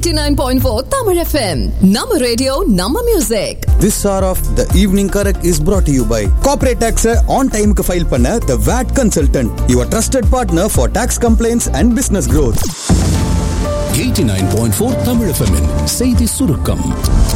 89.4 Tamil FM. Nama radio, Nama music. This hour of the evening correct is brought to you by corporate tax on time க்கு file பண்ண the VAT consultant your trusted partner for tax complaints and business growth 89.4 Tamil FM -இன் செய்தி சுருக்கம்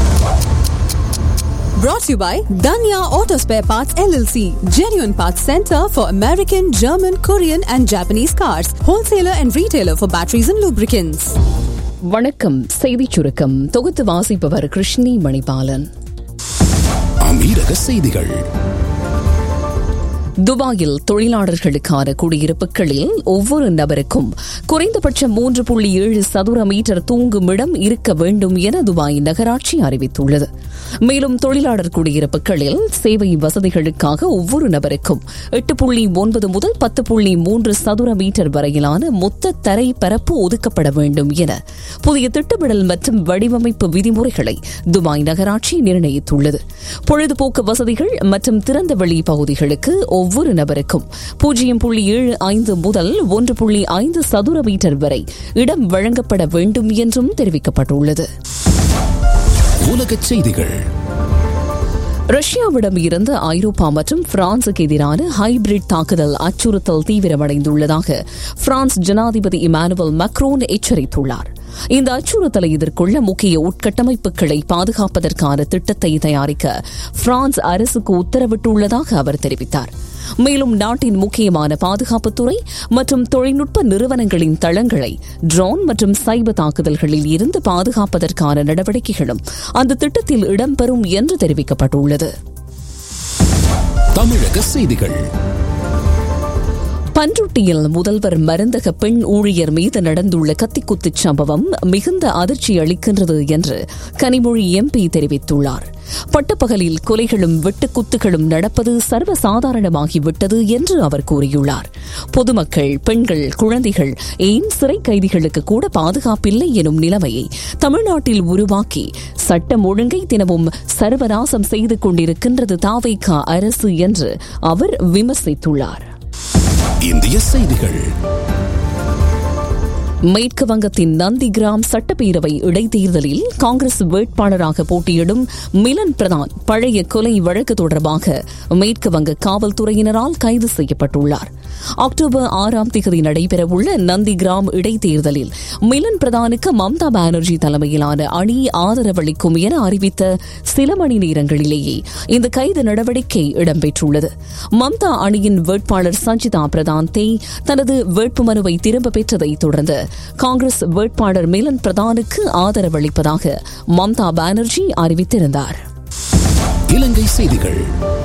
Brought to you by Danya Auto Spare Parts LLC. Genuine Parts Center for American, German, Korean and Japanese cars. Wholesaler and retailer for batteries and lubricants. வணக்கம் செய்திச் சுருக்கம் தொகுத்து வாசிப்பவர் கிருஷ்ணி மணிபாலன் அமீரக செய்திகள் துபாயில் தொழிலாளர்களுக்கான குடியிருப்புகளில் ஒவ்வொரு நபருக்கும் குறைந்தபட்சம் மூன்று புள்ளி ஏழு சதுர மீட்டர் தூங்குமிடம் இருக்க வேண்டும் என துபாய் நகராட்சி அறிவித்துள்ளது மேலும் தொழிலாளர் குடியிருப்புகளில் சேவை வசதிகளுக்காக ஒவ்வொரு நபருக்கும் எட்டு புள்ளி ஒன்பது முதல் பத்து புள்ளி மூன்று சதுர மீட்டர் வரையிலான மொத்த தரை பரப்பு ஒதுக்கப்பட வேண்டும் என புதிய திட்டமிடல் மற்றும் வடிவமைப்பு விதிமுறைகளை துபாய் நகராட்சி நிர்ணயித்துள்ளது பொழுதுபோக்கு வசதிகள் மற்றும் திறந்தவெளி பகுதிகளுக்கு ஒவ்வொரு நபருக்கும் பூஜ்ஜியம் புள்ளி ஏழு ஐந்து முதல் ஒன்று புள்ளி ஐந்து சதுர மீட்டர் வரை இடம் வழங்கப்பட வேண்டும் என்றும் தெரிவிக்கப்பட்டுள்ளது உலகச் செய்திகள் ரஷ்யாவிடம் இருந்து ஐரோப்பா மற்றும் பிரான்சுக்கு எதிரான ஹைபிரிட் தாக்குதல் அச்சுறுத்தல் தீவிரமடைந்துள்ளதாக பிரான்ஸ் ஜனாதிபதி இமானுவல் மக்ரோன் எச்சரித்துள்ளார் இந்த அச்சுறுத்தலை எதிர்கொள்ள முக்கிய உட்கட்டமைப்புகளை பாதுகாப்பதற்கான திட்டத்தை தயாரிக்க பிரான்ஸ் அரசுக்கு உத்தரவிட்டுள்ளதாக அவர் தெரிவித்தார் மேலும் நாட்டின் முக்கியமான பாதுகாப்புத்துறை மற்றும் தொழில்நுட்ப நிறுவனங்களின் தளங்களை ட்ரோன் மற்றும் சைபர் தாக்குதல்களில் இருந்து பாதுகாப்பதற்கான நடவடிக்கைகளும் அந்த திட்டத்தில் இடம்பெறும் என்று தெரிவிக்கப்பட்டுள்ளது தமிழக செய்திகள் பன்ருட்டியில் முதல்வர் மருந்தக பெண் ஊழியர் மீது நடந்துள்ள கத்திக்குத்துச் சம்பவம் மிகுந்த அதிர்ச்சி அளிக்கின்றது என்று கனிமொழி எம்பி தெரிவித்துள்ளார் பட்டப்பகலில் கொலைகளும் வெட்டுக்குத்துகளும் நடப்பது சர்வசாதாரணமாகிவிட்டது என்று அவர் கூறியுள்ளார் பொதுமக்கள் பெண்கள் குழந்தைகள் ஏன் சிறை கைதிகளுக்கு கூட பாதுகாப்பில்லை எனும் நிலைமையை தமிழ்நாட்டில் உருவாக்கி சட்டம் ஒழுங்கை தினமும் சர்வநாசம் செய்து கொண்டிருக்கின்றது தாவைக்கா அரசு என்று அவர் விமர்சித்துள்ளார் இந்திய செய்திகள் மேற்கு வங்கத்தின் நந்திகிராம் சட்டப்பேரவை இடைத்தேர்தலில் காங்கிரஸ் வேட்பாளராக போட்டியிடும் மிலன் பிரதான் பழைய கொலை வழக்கு தொடர்பாக மேற்கு வங்க காவல்துறையினரால் கைது செய்யப்பட்டுள்ளார் அக்டோபர் ஆறாம் தேதி நடைபெறவுள்ள நந்திகிராம் இடைத்தேர்தலில் மிலன் பிரதானுக்கு மம்தா பானர்ஜி தலைமையிலான அணி ஆதரவளிக்கும் என அறிவித்த சில மணி நேரங்களிலேயே இந்த கைது நடவடிக்கை இடம்பெற்றுள்ளது மம்தா அணியின் வேட்பாளர் சஞ்சிதா பிரதான் தே தனது வேட்புமனுவை திரும்ப பெற்றதை தொடர்ந்து காங்கிரஸ் வேட்பாளர் மிலன் பிரதானுக்கு ஆதரவளிப்பதாக மம்தா பானர்ஜி அறிவித்திருந்தார் இலங்கை செய்திகள்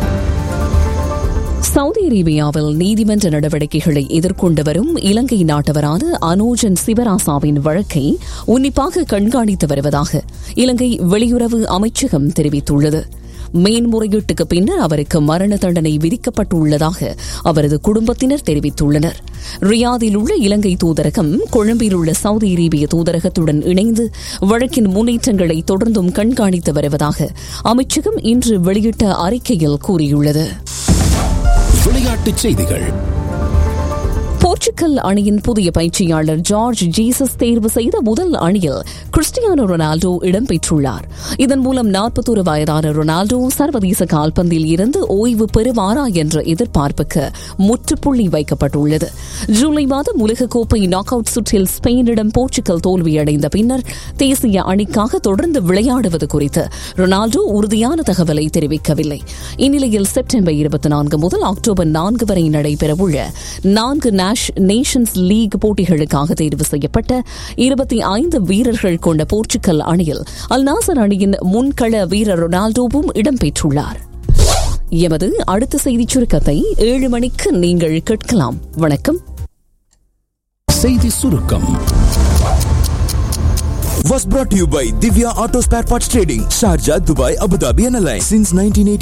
சவுதி அரேபியாவில் நீதிமன்ற நடவடிக்கைகளை எதிர்கொண்டு வரும் இலங்கை நாட்டவரான அனோஜன் சிவராசாவின் வழக்கை உன்னிப்பாக கண்காணித்து வருவதாக இலங்கை வெளியுறவு அமைச்சகம் தெரிவித்துள்ளது மேன்முறையீட்டுக்கு பின்னர் அவருக்கு மரண தண்டனை விதிக்கப்பட்டுள்ளதாக அவரது குடும்பத்தினர் தெரிவித்துள்ளனர் ரியாதில் உள்ள இலங்கை தூதரகம் கொழும்பில் உள்ள சவுதி அரேபிய தூதரகத்துடன் இணைந்து வழக்கின் முன்னேற்றங்களை தொடர்ந்தும் கண்காணித்து வருவதாக அமைச்சகம் இன்று வெளியிட்ட அறிக்கையில் கூறியுள்ளது விளையாட்டுச் செய்திகள் போர்ச்சுகல் அணியின் புதிய பயிற்சியாளர் ஜார்ஜ் ஜீசஸ் தேர்வு செய்த முதல் அணியில் கிறிஸ்டியானோ ரொனால்டோ இடம்பெற்றுள்ளார் இதன் மூலம் நாற்பத்தொரு வயதான ரொனால்டோ சர்வதேச கால்பந்தில் இருந்து ஓய்வு பெறுவாரா என்ற எதிர்பார்ப்புக்கு முற்றுப்புள்ளி வைக்கப்பட்டுள்ளது ஜூலை மாதம் உலகக்கோப்பை நாக் அவுட் சுற்றில் ஸ்பெயினிடம் போர்ச்சுகல் தோல்வியடைந்த பின்னர் தேசிய அணிக்காக தொடர்ந்து விளையாடுவது குறித்து ரொனால்டோ உறுதியான தகவலை தெரிவிக்கவில்லை இந்நிலையில் செப்டம்பர் இருபத்தி நான்கு முதல் அக்டோபர் நான்கு வரை நடைபெறவுள்ள நான்கு நேஷன்ஸ் லீக் போட்டிகளுக்காக தேர்வு செய்யப்பட்ட இருபத்தி ஐந்து வீரர்கள் கொண்ட போர்ச்சுகல் அணியில் அல்நாசர் அணியின் முன்கள வீரர் ரொனால்டோவும் இடம்பெற்றுள்ளார் எமது அடுத்த செய்திச் சுருக்கத்தை ஏழு மணிக்கு நீங்கள் கேட்கலாம் வணக்கம் செய்தி சுருக்கம் was brought to you by Divya Auto Spare Parts Trading, Sharjah, Dubai, Abu Dhabi and Alliance since 1980.